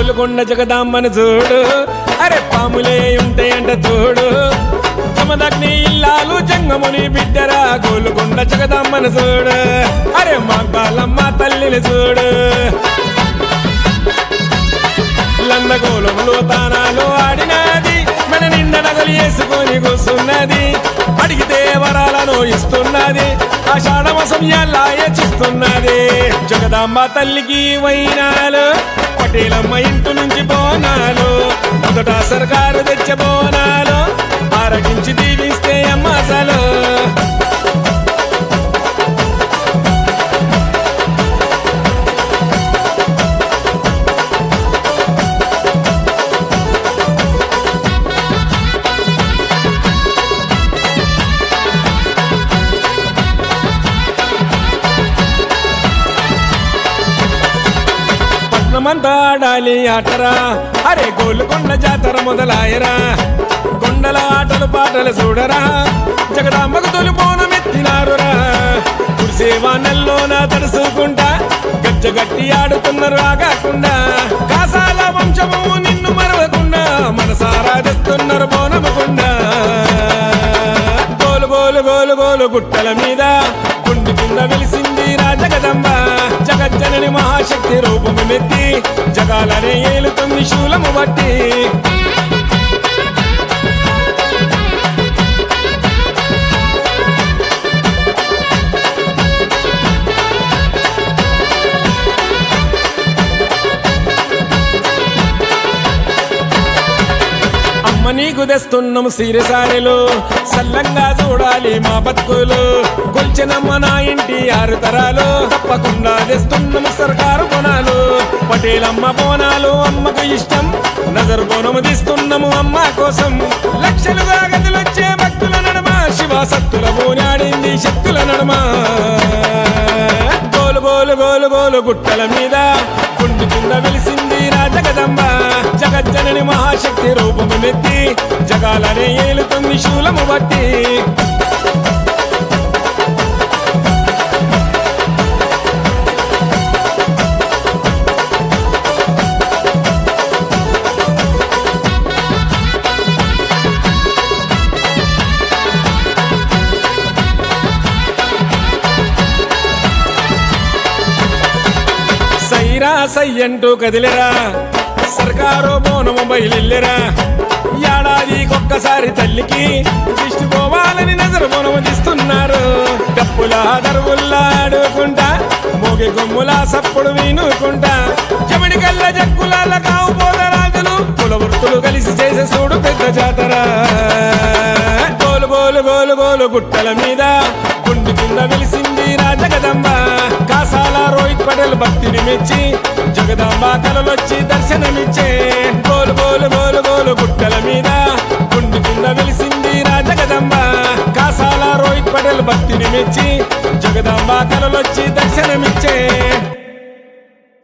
గోలుకొండ జగదాంబను చూడు అరే పాములే ఉంటాయంట చూడు జమదగ్ని ఇల్లాలు జంగముని బిడ్డరా గోలుకొండ జగదాంబను చూడు అరే మా బాలమ్మ తల్లిని చూడు లందగోళంలో తానాలు ఆడినది మన నిండ నగలు వేసుకొని కూస్తున్నది అడిగితే వరాలను ఇస్తున్నది ఆషాఢమసం ఎలా చూస్తున్నది జగదాంబ తల్లికి వైనాలు పటేలమ్మ ఇంటి నుంచి బోనాలు మొదట సర్కారు తెచ్చే బోనాలు ఆరగించి దీవిస్తే అమ్మ అసలు పట్నమంతా ఆడాలి ఆటరా అరే గోలుకొండ జాతర మొదలాయరా కొండల ఆటలు పాటలు చూడరా జగదాంబకు తొలి బోనం ఎత్తినారురా కురిసేవానల్లోన తడుసుకుంటా గజ్జగట్టి ఆడుతున్నారు ఆగాకుండా కాసాల వంశము నిన్ను మరవకుండా మనసారా తెస్తున్నారు బోనమకుండా గోలు గోలు గోలు గోలు గుట్టల మీద గుండు కింద వెలిసింది రాజగదంబ జగజ్జనని మహాశక్తి రూపము మెత్తి జగాలనే ఏలుతుంది శూలము బట్టి అమ్మ నీకు తెస్తున్నాము సిరిసారెలు సల్లంగా చూడాలి మా బతుకులు కొల్చెనమ్మ నా ఇంటి ఆరు తరాలు తప్పకుండా తెస్తున్నాము సర్కారు కొనాలు పటేలమ్మ బోనాలు అమ్మకు ఇష్టం నజర్ బోనము తీస్తున్నాము అమ్మ కోసం లక్షలుగా గదులొచ్చే భక్తుల నడమ శివ సత్తుల బోనాడింది శక్తుల నడమ గోలు గోలు గోలు గోలు గుట్టల మీద గుండు కింద వెలిసింది రాజగదంబ జగజ్జనని మహాశక్తి రూపము మెత్తి జగాలనే ఏలుతుంది శూలము బట్టి సైరా సయ్యంటూ కదిలిరా సర్కారు బోనము బయలురా ఏడాదికొక్కసారి తల్లికి దిష్టిపోవాలని నజరు బోనము తీస్తున్నారు డప్పుల దరువుల్లా ఆడుకుంటా మోగి కొమ్ముల సప్పుడు వినుకుంటా జమడి కల్ల జక్కులాల కావు పోదరాజులు కుల వృత్తులు కలిసి చేసే చూడు పెద్ద జాతర గోలు గోలు గోలు గోలు గుట్టల మీద గుండు కింద వెలిసింది రాజగదంబ కాసాల రోహిత్ పటేల్ భక్తిని మెచ్చి జగదాంబ కలలొచ్చి దర్శనమిచ్చే గోలు గోలు గోలు గోలు గుట్టల మీద గుండు కింద వెలిసింది రాజగదంబ కాసాల రోహిత్ పటేల్ భక్తిని మెచ్చి జగదాంబ కలలొచ్చి దర్శనమిచ్చే